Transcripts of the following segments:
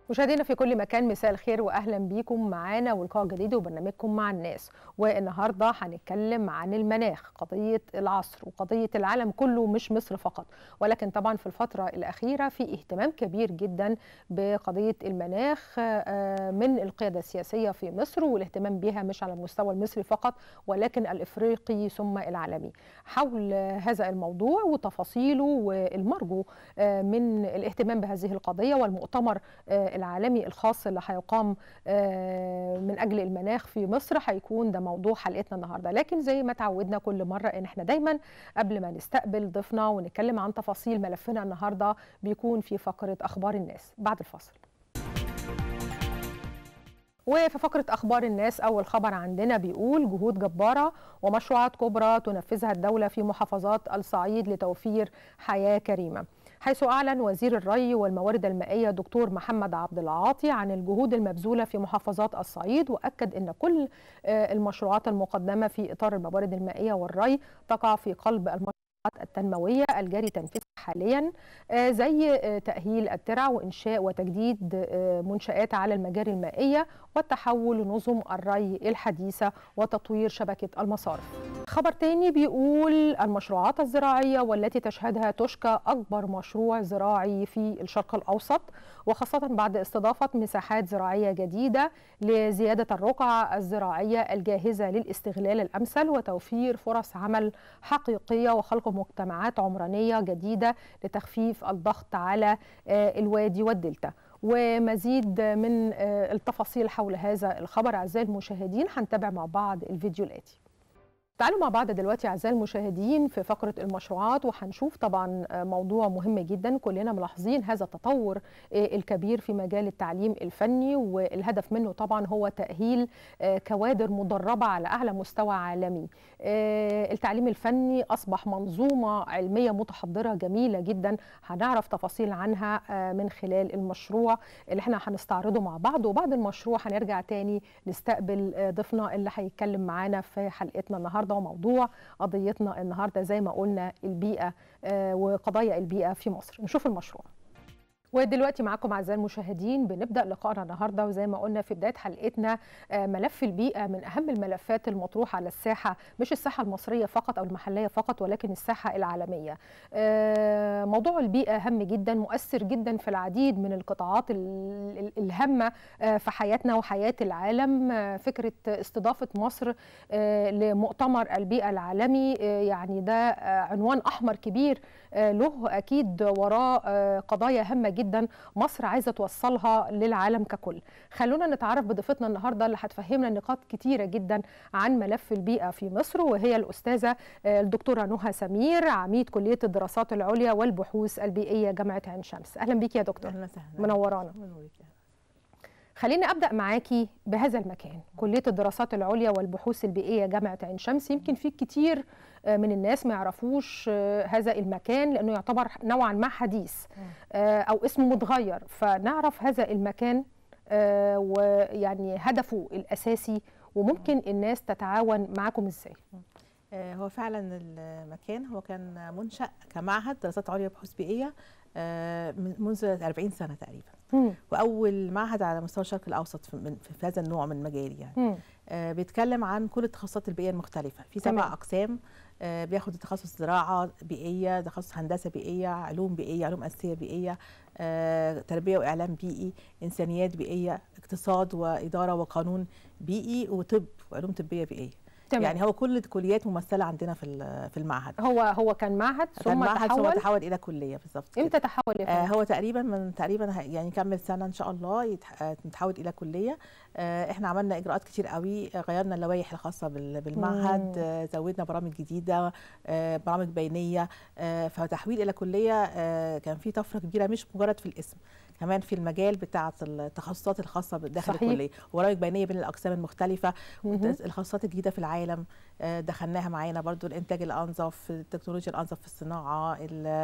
مشاهدينا في كل مكان مساء الخير واهلا بيكم معانا ولقاء جديد وبرنامجكم مع الناس والنهارده هنتكلم عن المناخ قضيه العصر وقضيه العالم كله مش مصر فقط ولكن طبعا في الفتره الاخيره في اهتمام كبير جدا بقضيه المناخ من القياده السياسيه في مصر والاهتمام بها مش على المستوى المصري فقط ولكن الافريقي ثم العالمي حول هذا الموضوع وتفاصيله والمرجو من الاهتمام بهذه القضيه والمؤتمر العالمي الخاص اللي هيقام من اجل المناخ في مصر هيكون ده موضوع حلقتنا النهارده لكن زي ما تعودنا كل مره ان احنا دايما قبل ما نستقبل ضيفنا ونتكلم عن تفاصيل ملفنا النهارده بيكون في فقره اخبار الناس بعد الفاصل وفي فقرة أخبار الناس أول خبر عندنا بيقول جهود جبارة ومشروعات كبرى تنفذها الدولة في محافظات الصعيد لتوفير حياة كريمة حيث أعلن وزير الري والموارد المائية دكتور محمد عبد العاطي عن الجهود المبذولة في محافظات الصعيد وأكد أن كل المشروعات المقدمة في إطار الموارد المائية والري تقع في قلب المشروعات التنموية الجاري تنفيذها حاليا زي تأهيل الترع وإنشاء وتجديد منشآت على المجاري المائية والتحول لنظم الري الحديثة وتطوير شبكة المصارف خبر تاني بيقول المشروعات الزراعية والتي تشهدها تشكى أكبر مشروع زراعي في الشرق الأوسط وخاصة بعد استضافة مساحات زراعية جديدة لزيادة الرقعة الزراعية الجاهزة للاستغلال الأمثل وتوفير فرص عمل حقيقية وخلق مجتمعات عمرانية جديدة لتخفيف الضغط على الوادي والدلتا ومزيد من التفاصيل حول هذا الخبر أعزائي المشاهدين هنتابع مع بعض الفيديو الآتي تعالوا مع بعض دلوقتي اعزائي المشاهدين في فقره المشروعات وهنشوف طبعا موضوع مهم جدا كلنا ملاحظين هذا التطور الكبير في مجال التعليم الفني والهدف منه طبعا هو تاهيل كوادر مدربه على اعلى مستوى عالمي. التعليم الفني اصبح منظومه علميه متحضره جميله جدا هنعرف تفاصيل عنها من خلال المشروع اللي احنا هنستعرضه مع بعض وبعد المشروع هنرجع تاني نستقبل ضيفنا اللي هيتكلم معانا في حلقتنا النهارده النهارده وموضوع قضيتنا النهارده زي ما قلنا البيئه وقضايا البيئه في مصر نشوف المشروع ودلوقتي معاكم اعزائي المشاهدين بنبدا لقائنا النهارده وزي ما قلنا في بدايه حلقتنا ملف البيئه من اهم الملفات المطروحه على الساحه مش الساحه المصريه فقط او المحليه فقط ولكن الساحه العالميه. موضوع البيئه هام جدا مؤثر جدا في العديد من القطاعات الهامه في حياتنا وحياه العالم فكره استضافه مصر لمؤتمر البيئه العالمي يعني ده عنوان احمر كبير له اكيد وراه قضايا هامه جدا جدا مصر عايزه توصلها للعالم ككل خلونا نتعرف بضيفتنا النهارده اللي هتفهمنا نقاط كتيره جدا عن ملف البيئه في مصر وهي الاستاذه الدكتوره نهى سمير عميد كليه الدراسات العليا والبحوث البيئيه جامعه عين شمس اهلا بيكي يا دكتور اهلا وسهلا منورانا خليني ابدا معاكي بهذا المكان كليه الدراسات العليا والبحوث البيئيه جامعه عين شمس يمكن في كتير من الناس ما يعرفوش هذا المكان لانه يعتبر نوعا ما حديث او اسمه متغير فنعرف هذا المكان ويعني هدفه الاساسي وممكن الناس تتعاون معاكم ازاي هو فعلا المكان هو كان منشا كمعهد دراسات عليا وبحوث بيئيه منذ 40 سنه تقريبا مم. واول معهد على مستوى الشرق الاوسط في, من في هذا النوع من المجال يعني مم. آه بيتكلم عن كل التخصصات البيئيه المختلفه في سبع اقسام آه بياخد تخصص زراعه بيئيه تخصص هندسه بيئيه علوم بيئيه علوم اساسيه بيئيه آه تربيه واعلام بيئي انسانيات بيئيه اقتصاد واداره وقانون بيئي وطب وعلوم طبيه بيئيه تمام. يعني هو كل الكليات ممثله عندنا في في المعهد هو هو كان معهد ثم كان معهد تحول ثم تحول الى كليه بالظبط امتى تحول يا آه هو تقريبا من تقريبا يعني كمل سنه ان شاء الله يتحول الى كليه آه احنا عملنا اجراءات كتير قوي غيرنا اللوائح الخاصه بالمعهد آه زودنا برامج جديده آه برامج بينيه آه فتحويل الى كليه آه كان في طفره كبيره مش مجرد في الاسم كمان في المجال بتاع التخصصات الخاصه داخل صحيح. الكليه وبرامج بينيه بين الاقسام المختلفه الخاصات الجديده في العالم دخلناها معانا برضو الانتاج الانظف التكنولوجيا الانظف في الصناعه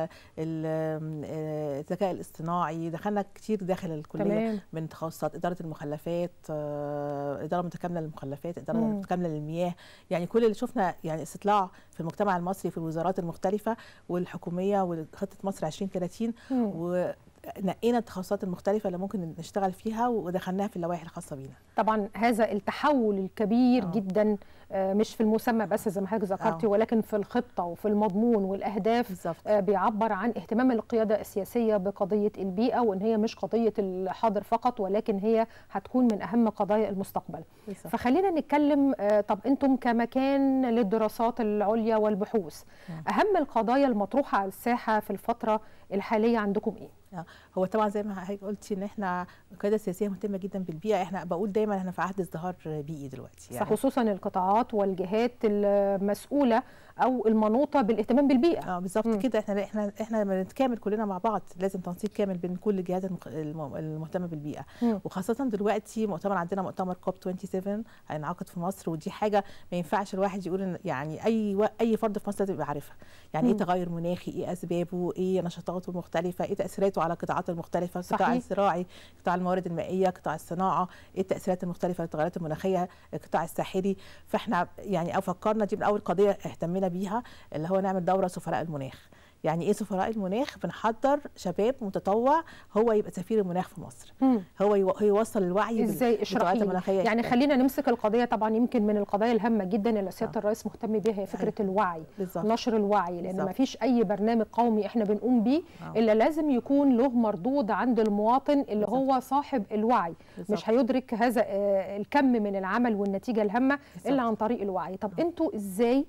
الذكاء الاصطناعي دخلنا كتير داخل الكليه تمام. من تخصصات اداره المخلفات اداره متكامله للمخلفات اداره مم. متكامله للمياه يعني كل اللي شفنا يعني استطلاع في المجتمع المصري في الوزارات المختلفه والحكوميه وخطه مصر 2030 و نقينا التخصصات المختلفه اللي ممكن نشتغل فيها ودخلناها في اللوائح الخاصه بينا طبعا هذا التحول الكبير آه. جدا آه، مش في المسمى بس زي ما حضرتك ذكرتي آه. ولكن في الخطه وفي المضمون والاهداف بالظبط آه، بيعبر عن اهتمام القياده السياسيه بقضيه البيئه وان هي مش قضيه الحاضر فقط ولكن هي هتكون من اهم قضايا المستقبل بالظبط. فخلينا نتكلم آه، طب انتم كمكان للدراسات العليا والبحوث نعم. اهم القضايا المطروحه على الساحه في الفتره الحاليه عندكم ايه هو طبعا زي ما حضرتك قلتي ان احنا القياده السياسيه مهتمه جدا بالبيئه احنا بقول دايما احنا في عهد ازدهار بيئي دلوقتي يعني خصوصا القطاعات والجهات المسؤوله او المنوطه بالاهتمام بالبيئه اه بالظبط مم. كده احنا احنا احنا لما نتكامل كلنا مع بعض لازم تنسيق كامل بين كل الجهات المخ- الم- المهتمه بالبيئه مم. وخاصه دلوقتي مؤتمر عندنا مؤتمر كوب 27 هينعقد في مصر ودي حاجه ما ينفعش الواحد يقول ان يعني اي و... اي فرد في مصر لازم يبقى عارفها يعني ايه مم. تغير مناخي ايه اسبابه ايه نشاطاته المختلفه ايه تاثيراته على القطاعات المختلفه القطاع صحيح. الزراعي قطاع الموارد المائيه قطاع الصناعه ايه التاثيرات المختلفه للتغيرات المناخيه القطاع الساحلي فاحنا يعني او فكرنا دي من اول قضيه اهتمينا بيها اللي هو نعمل دوره سفراء المناخ يعني ايه سفراء المناخ بنحضر شباب متطوع هو يبقى سفير المناخ في مصر مم. هو يو- هو يوصل الوعي بال- ازاي بالتغيرات اشرحي لي المناخيه يعني خلينا نمسك القضيه طبعا يمكن من القضايا الهامه جدا اللي سياده آه. الرئيس مهتم بيها هي فكره الوعي بالظبط نشر الوعي لان بالظبط. ما فيش اي برنامج قومي احنا بنقوم بيه آه. الا لازم يكون له مردود عند المواطن اللي بالظبط. هو صاحب الوعي بالظبط. مش هيدرك هذا آه، الكم من العمل والنتيجه الهامه الا بالظبط. عن طريق الوعي طب آه. انتوا ازاي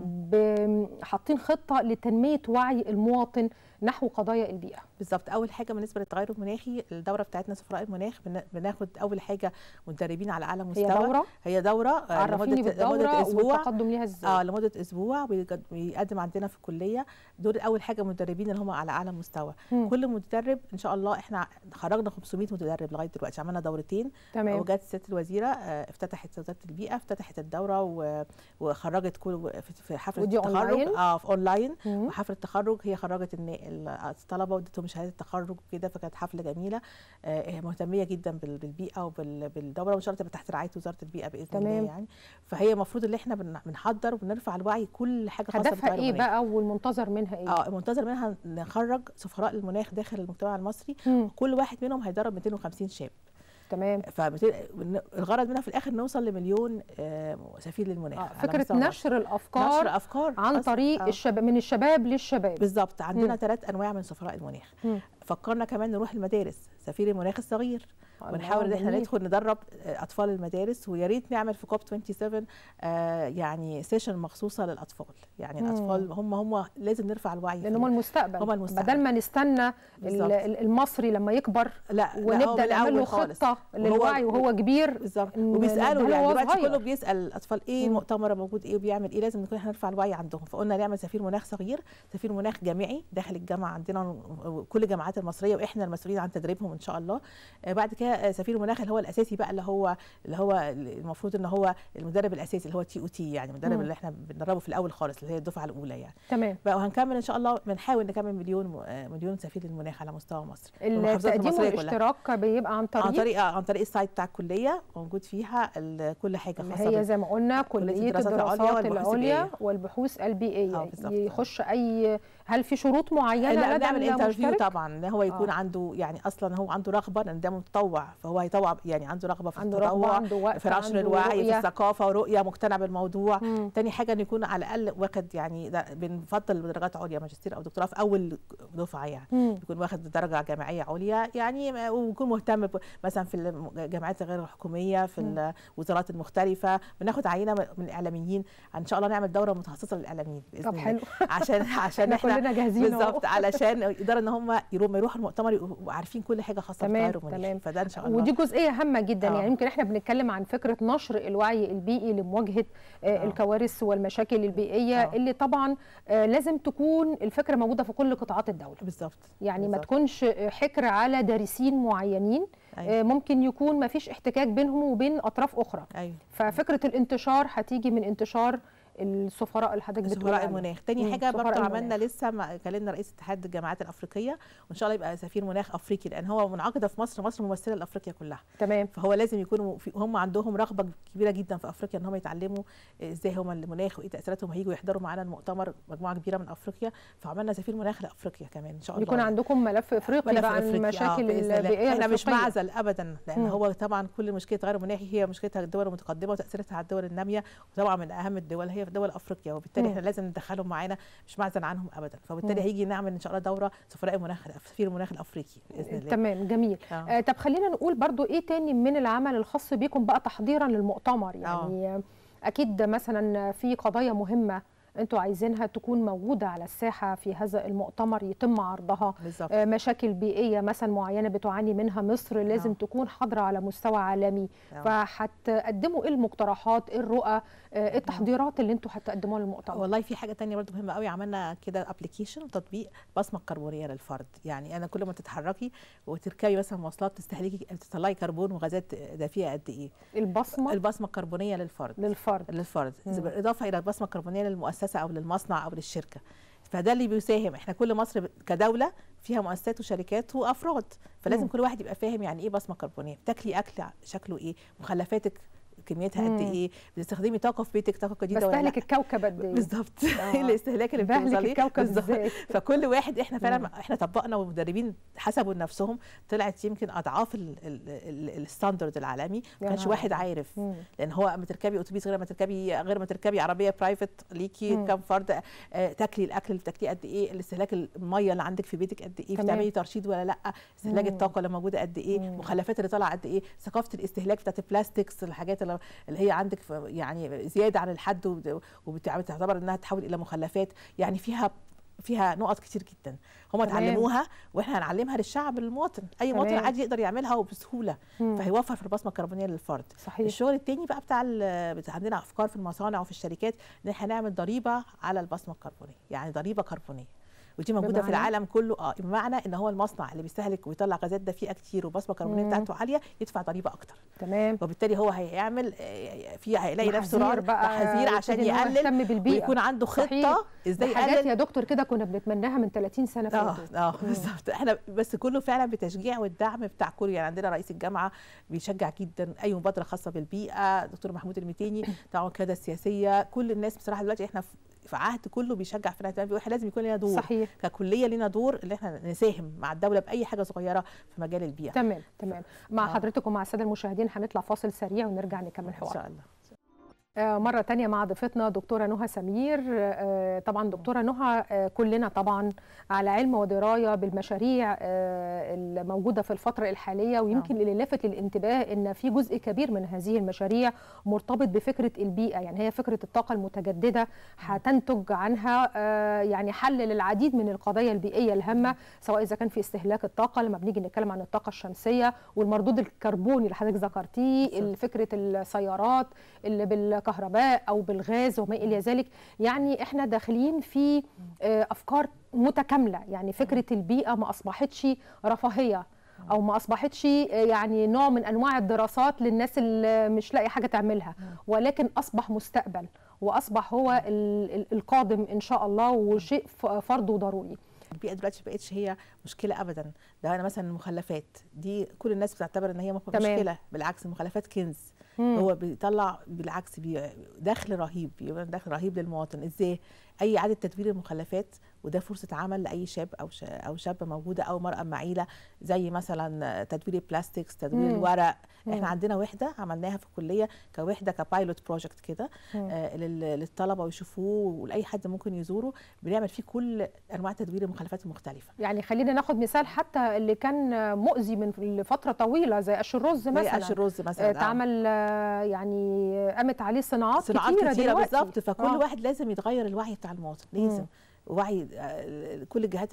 ب- حاطين خطه لتنميه وعي المواطن نحو قضايا البيئه بالظبط اول حاجه بالنسبه للتغير المناخي الدوره بتاعتنا سفراء المناخ بن- بناخد اول حاجه مدربين على اعلى مستوى هي دوره هي دوره آه، عرفيني لمده بالدوره لمده اسبوع والتقدم ليها ازاي اه لمده اسبوع بيقد- بيقدم عندنا في الكليه دول اول حاجه مدربين اللي هم على اعلى مستوى مم. كل مدرب ان شاء الله احنا خرجنا 500 متدرب لغايه دلوقتي عملنا دورتين تمام وجت سياده الوزيره آه، افتتحت وزاره البيئه افتتحت الدوره و- وخرجت كل في- في حفله ودي التخرج أونلاين؟ اه في اونلاين مم. وحفله التخرج هي خرجت النا- ال- الطلبه وادتهم شهاده تخرج وكده فكانت حفله جميله آه، هي مهتميه جدا بال- بالبيئه وبالدوره وان شاء الله تبقى تحت رعايه وزاره البيئه باذن تمام. الله يعني فهي المفروض ان احنا بن- بنحضر وبنرفع الوعي كل حاجه خاصه هدفها بالتغير ايه المناخي. بقى والمنتظر منها ايه اه المنتظر منها نخرج سفراء المناخ داخل المجتمع المصري مم. كل واحد منهم هيدرب 250 شاب تمام فالغرض منها في الاخر نوصل لمليون آه، سفير للمناخ آه. على فكره مستوى مصر. نشر الافكار نشر افكار عن أصلاً. طريق آه. الشباب من الشباب للشباب بالظبط عندنا مم. ثلاث انواع من سفراء المناخ مم. فكرنا كمان نروح المدارس سفير المناخ الصغير الله، ونحاول ان احنا جميل. ندخل ندرب آه، اطفال المدارس ويا ريت نعمل في كوب 27 آه، يعني سيشن مخصوصه للاطفال يعني مم. الاطفال هم هم لازم نرفع الوعي لان فيهم. هم المستقبل هم المستقبل. بدل ما نستنى ال- بالظبط. ال- المصري لما يكبر لا لا، هو ونبدا من نعمل له الأول خالص. خطه وهو- للوعي وهو كبير بالظبط إن وبيسالوا نديله يعني وهو دلوقتي صغير. كله بيسال الاطفال ايه مم. المؤتمر موجود ايه وبيعمل ايه لازم نكون احنا نرفع الوعي عندهم فقلنا نعمل سفير مناخ صغير سفير مناخ جامعي داخل الجامعه عندنا كل الجامعات المصريه واحنا المسؤولين عن تدريبهم ان شاء الله آه، بعد كده آه، سفير المناخ اللي هو الاساسي بقى اللي هو اللي هو المفروض ان هو المدرب الاساسي اللي هو تي او تي يعني المدرب مم. اللي احنا بندربه في الاول خالص اللي هي الدفعه الاولى يعني تمام بقى وهنكمل ان شاء الله بنحاول نكمل مليون آه، مليون سفير للمناخ على مستوى مصر والمحافظات التقديم المصرية كلها. والاشتراك بيبقى عن طريق عن طريق عن طريق السايت بتاع الكليه موجود فيها ال- كل حاجه اللي خاصه هي بال- زي ما قلنا كليه الدراسات العليا الدراسات والبحوث العليا البيئية. والبحوث البيئيه آه، بالظبط. يخش اي هل في شروط معينه لا لدى نعمل انترفيو المشترك طبعا ان هو يكون آه. آه. عنده يعني اصلا هو عنده رغبه لان ده متطوع فهو هيطوع يعني عنده رغبه في عنده رغبه التطوع عنده وقت في نشر عنده الوعي رؤية. في الثقافه ورؤيه مقتنع بالموضوع مم. تاني حاجه انه يكون على الاقل واخد يعني ده بنفضل بدرجات عليا ماجستير او دكتوراه في اول دفعه يعني مم. يكون واخد درجه جامعيه عليا يعني ما- ويكون مهتم ب- مثلا في الجامعات غير الحكوميه في مم. الوزارات المختلفه بناخد عينه من الاعلاميين ان شاء الله نعمل دوره متخصصه للاعلاميين باذن طب الله حلو عشان عشان احنا احنا كلنا جاهزين أهو. بالظبط علشان يقدروا ان هم يروحوا يروحوا المؤتمر يبقوا عارفين كل حاجه خاصه تمام، بالتغير المناخي تمام. فده ان شاء الله ودي جزئيه هامه جدا آه. يعني يمكن احنا بنتكلم عن فكره نشر الوعي البيئي لمواجهه آه، آه. الكوارث والمشاكل البيئيه آه. اللي طبعا آه، لازم تكون الفكره موجوده في كل قطاعات الدوله بالظبط يعني ما بالظبط. تكونش حكر على دارسين معينين أيوة. آه، ممكن يكون ما فيش احتكاك بينهم وبين اطراف اخرى ايوه ففكره الانتشار هتيجي من انتشار السفراء اللي حضرتك بتقول سفراء المناخ تاني حاجه برضه عملنا لسه مع كلمنا رئيس اتحاد الجامعات الافريقيه وان شاء الله يبقى سفير مناخ افريقي لان هو منعقده في مصر مصر ممثله لافريقيا كلها تمام فهو لازم يكونوا هم عندهم رغبه كبيره جدا في افريقيا ان هم يتعلموا ازاي هم المناخ وايه تاثيراتهم هيجوا يحضروا معانا المؤتمر مجموعه كبيره من افريقيا فعملنا سفير مناخ لافريقيا كمان ان شاء الله يكون عندكم ملف افريقي ملف عن المشاكل البيئيه احنا مش معزل ابدا لان مم. هو طبعا كل مشكله التغير المناخي هي مشكلتها الدول المتقدمه وتاثيراتها على الدول الناميه وطبعا من اهم الدول هي في دول افريقيا وبالتالي مم. احنا لازم ندخلهم معانا مش معزل عنهم ابدا فبالتالي هيجي نعمل ان شاء الله دوره سفراء المناخ سفير المناخ الافريقي باذن الله تمام جميل آه. آه طب خلينا نقول برضو ايه تاني من العمل الخاص بيكم بقى تحضيرا للمؤتمر يعني آه. اكيد مثلا في قضايا مهمه انتوا عايزينها تكون موجوده على الساحه في هذا المؤتمر يتم عرضها بالزبط. مشاكل بيئيه مثلا معينه بتعاني منها مصر لازم أوه. تكون حاضره على مستوى عالمي فهتقدموا ايه المقترحات ايه الرؤى ايه التحضيرات اللي انتوا هتقدموها للمؤتمر والله في حاجه تانية برضه مهمه قوي عملنا كده ابلكيشن تطبيق بصمه كربونيه للفرد يعني انا كل ما تتحركي وتركبي مثلا مواصلات تستهلكي تطلعي كربون وغازات دافئه قد ايه البصمه البصمه الكربونيه للفرد للفرد للفرد بالاضافه الى البصمه الكربونيه للمؤسسه او للمصنع او للشركه فده اللي بيساهم احنا كل مصر كدوله فيها مؤسسات وشركات وافراد فلازم م. كل واحد يبقى فاهم يعني ايه بصمه كربونيه بتاكلي اكل شكله ايه مخلفاتك كميتها قد ايه بتستخدمي طاقه في بيتك طاقه جديده بستهلك الكوكب قد ايه بالظبط ايه الاستهلاك اللي بتوصلي الكوكب ازاي فكل واحد احنا فعلا احنا طبقنا ومدربين حسبوا لنفسهم طلعت يمكن اضعاف الستاندرد العالمي ما كانش واحد عارف مم. لان هو ما تركبي اتوبيس غير ما تركبي غير ما تركبي عربيه برايفت ليكي كم فرد آه تاكلي الاكل اللي بتاكليه قد ايه الاستهلاك الميه اللي عندك في بيتك قد ايه بتعملي ترشيد ولا لا استهلاك الطاقه اللي موجوده قد ايه المخلفات اللي طالعه قد ايه ثقافه الاستهلاك بتاعت البلاستكس الحاجات اللي هي عندك يعني زياده عن الحد وبتعتبر انها تحول الى مخلفات يعني فيها فيها نقط كتير جدا هم اتعلموها واحنا هنعلمها للشعب المواطن اي مواطن عادي يقدر يعملها وبسهوله مم. فهيوفر في البصمه الكربونيه للفرد صحيح. الشغل التاني بقى بتاع عندنا افكار في المصانع وفي الشركات ان احنا نعمل ضريبه على البصمه الكربونيه يعني ضريبه كربونيه ودي موجوده بمعنى؟ في العالم كله اه بمعنى ان هو المصنع اللي بيستهلك ويطلع غازات دفيئه كتير وبصمه كربونيه بتاعته عاليه يدفع ضريبه اكتر تمام وبالتالي هو هيعمل في هيلاقي نفسه تحذير عشان يقلل ويكون عنده خطه صحيح. ازاي حاجات يا دكتور كده كنا بنتمناها من 30 سنه فاتت اه اه بالظبط احنا بس كله فعلا بتشجيع والدعم بتاع كل يعني عندنا رئيس الجامعه بيشجع جدا اي مبادره خاصه بالبيئه دكتور محمود المتيني بتاع القياده السياسيه كل الناس بصراحه دلوقتي احنا في عهد كله بيشجع في الاهتمام بيقول لازم يكون لنا دور صحيح ككليه لنا دور اللي احنا نساهم مع الدوله باي حاجه صغيره في مجال البيئه تمام تمام مع آه. حضرتك ومع الساده المشاهدين هنطلع فاصل سريع ونرجع نكمل حوار ان شاء الله مرة تانية مع ضيفتنا دكتورة نهى سمير طبعا دكتورة نهى كلنا طبعا على علم ودراية بالمشاريع الموجودة في الفترة الحالية ويمكن اللي لافت للانتباه ان في جزء كبير من هذه المشاريع مرتبط بفكرة البيئة يعني هي فكرة الطاقة المتجددة هتنتج عنها يعني حل للعديد من القضايا البيئية الهامة سواء إذا كان في استهلاك الطاقة لما بنيجي نتكلم عن الطاقة الشمسية والمردود الكربوني اللي حضرتك ذكرتيه فكرة السيارات اللي بال بالكهرباء او بالغاز وما الى ذلك يعني احنا داخلين في افكار متكامله يعني فكره البيئه ما اصبحتش رفاهيه او ما اصبحتش يعني نوع من انواع الدراسات للناس اللي مش لاقي حاجه تعملها ولكن اصبح مستقبل واصبح هو القادم ان شاء الله وشيء فرض وضروري البيئه دلوقتي ما بقتش هي مشكله ابدا ده انا مثلا المخلفات دي كل الناس بتعتبر ان هي مشكله بالعكس المخلفات كنز مم. هو بيطلع بالعكس دخل رهيب دخل رهيب للمواطن ازاي اي اعاده تدوير المخلفات وده فرصه عمل لاي شاب او او شابه موجوده او مراه معيله زي مثلا تدوير البلاستيكس تدوير مم. الورق مم. احنا عندنا وحده عملناها في الكليه كوحده كبايلوت بروجكت كده آه للطلبه ويشوفوه ولاي حد ممكن يزوره بنعمل فيه كل انواع تدوير المخلفات المختلفه يعني خلينا ناخد مثال حتى اللي كان مؤذي من فتره طويله زي قش الرز مثلا زي قش الرز مثلا اتعمل آه يعني قامت عليه صناعات, صناعات كتيره, كتيرة بالظبط فكل آه. واحد لازم يتغير الوعي بتاع المواطن لازم مم. وعي كل الجهات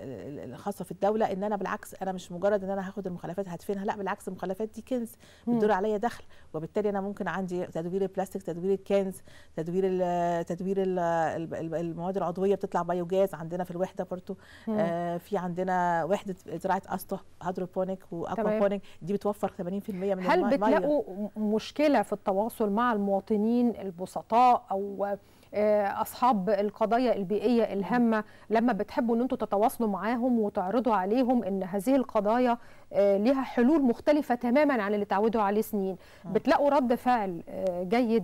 الخاصه في الدوله ان انا بالعكس انا مش مجرد ان انا هاخد المخلفات هدفنها لا بالعكس المخلفات دي كنز بتدور عليا دخل وبالتالي انا ممكن عندي تدوير البلاستيك تدوير الكنز تدوير ال تدوير ال المواد العضويه بتطلع بايوجاز عندنا في الوحده برضو آه في عندنا وحده زراعه اسطح هيدروبونيك واكوابونيك دي بتوفر 80% من هل بتلاقوا مشكله في التواصل مع المواطنين البسطاء او اصحاب القضايا البيئيه الهامه لما بتحبوا ان انتم تتواصلوا معاهم وتعرضوا عليهم ان هذه القضايا لها حلول مختلفه تماما عن اللي تعودوا عليه سنين بتلاقوا رد فعل جيد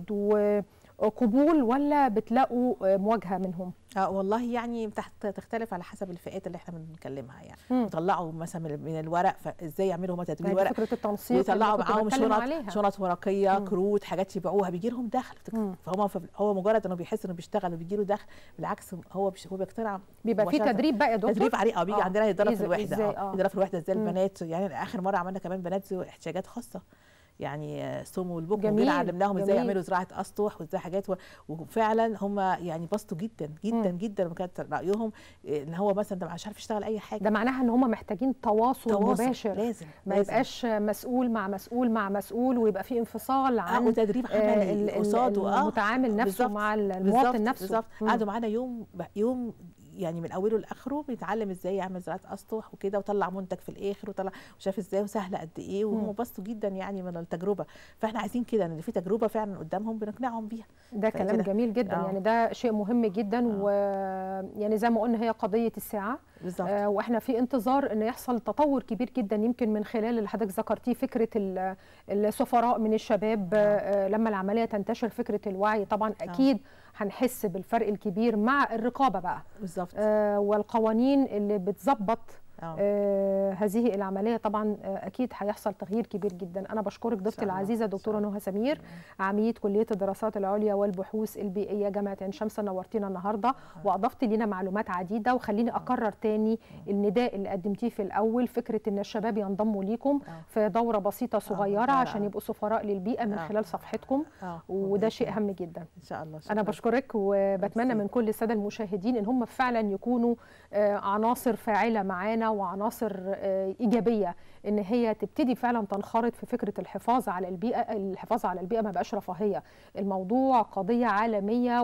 وقبول ولا بتلاقوا مواجهه منهم اه والله يعني تحت تختلف على حسب الفئات اللي احنا بنتكلمها يعني يطلعوا مثلا من الورق فازاي يعملوا هم تدوير ورق فكره التنسيق ويطلعوا معاهم شنط شنط ورقيه مم. كروت حاجات يبيعوها بيجي لهم دخل مم. فهم هو مجرد انه بيحس انه بيشتغل وبيجي له دخل بالعكس هو بيش هو بيقتنع بيبقى في مباشرة. تدريب بقى يا دكتور تدريب عليه اه بيجي آه. عندنا يتدرب في إزاي- الوحده إزاي؟ اه آه. يتدرب في الوحده ازاي مم. البنات يعني اخر مره عملنا كمان بنات ذوي احتياجات خاصه يعني آه، الصم والبكم جميل، وجينا علمناهم ازاي جميل. يعملوا زراعه اسطح وازاي حاجات و- وفعلا هم يعني بسطوا جدا جدا مم. جدا وكانت رايهم آه، ان هو مثلا ده مش عارف يشتغل اي حاجه ده معناها ان هم محتاجين تواصل, تواصل مباشر لازم ما لازم. يبقاش مسؤول مع مسؤول مع مسؤول ويبقى في انفصال آه عن وتدريب آه، عملي ال- ال- قصاده اه المتعامل نفسه بالظبط، مع ال- بالظبط، المواطن نفسه بالظبط مم. قعدوا معانا يوم يوم يعني من اوله لاخره بيتعلم ازاي يعمل زراعه اسطح وكده وطلع منتج في الاخر وطلع وشاف ازاي وسهله قد ايه مم. وهم بسطوا جدا يعني من التجربه فاحنا عايزين كده ان في تجربه فعلا قدامهم بنقنعهم بيها ده فكده. كلام جميل جدا آه. يعني ده شيء مهم جدا آه. و يعني زي ما قلنا هي قضيه الساعه بالظبط آه، واحنا في انتظار ان يحصل تطور كبير جدا يمكن من خلال اللي حضرتك ذكرتيه فكره ال- السفراء من الشباب آه، آه، لما العمليه تنتشر فكره الوعي طبعا اكيد هنحس بالفرق الكبير مع الرقابه بقى بالظبط آه، والقوانين اللي بتظبط اه آه هذه العمليه طبعا آه اكيد هيحصل تغيير كبير جدا انا بشكرك ضيفتي الله. العزيزه إن شاء دكتوره الله. نهى سمير عميد كليه الدراسات العليا والبحوث البيئيه جامعه عين شمس نورتينا النهارده واضفت لينا معلومات عديده وخليني اكرر تاني النداء اللي قدمتيه في الاول فكره ان الشباب ينضموا ليكم آه. في دوره بسيطه صغيره لا، لا. عشان يبقوا سفراء للبيئه من آه. خلال صفحتكم اه وده شيء هام جدا ان شاء الله انا شكراً. بشكرك وبتمنى ميرسي. من كل الساده المشاهدين ان هم فعلا يكونوا آه، عناصر فاعله معانا وعناصر آه، ايجابيه ان هي تبتدي فعلا تنخرط في فكره الحفاظ على البيئه الحفاظ على البيئه ما بقاش رفاهيه الموضوع قضيه عالميه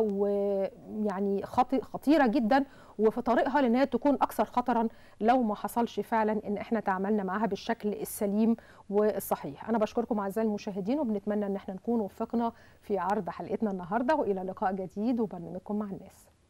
ويعني خطي- خطيره جدا وفي طريقها لان هي تكون اكثر خطرا لو ما حصلش فعلا ان احنا تعاملنا معاها بالشكل السليم والصحيح انا بشكركم اعزائي المشاهدين وبنتمنى ان احنا نكون وفقنا في عرض حلقتنا النهارده والى لقاء جديد وبرنامجكم مع الناس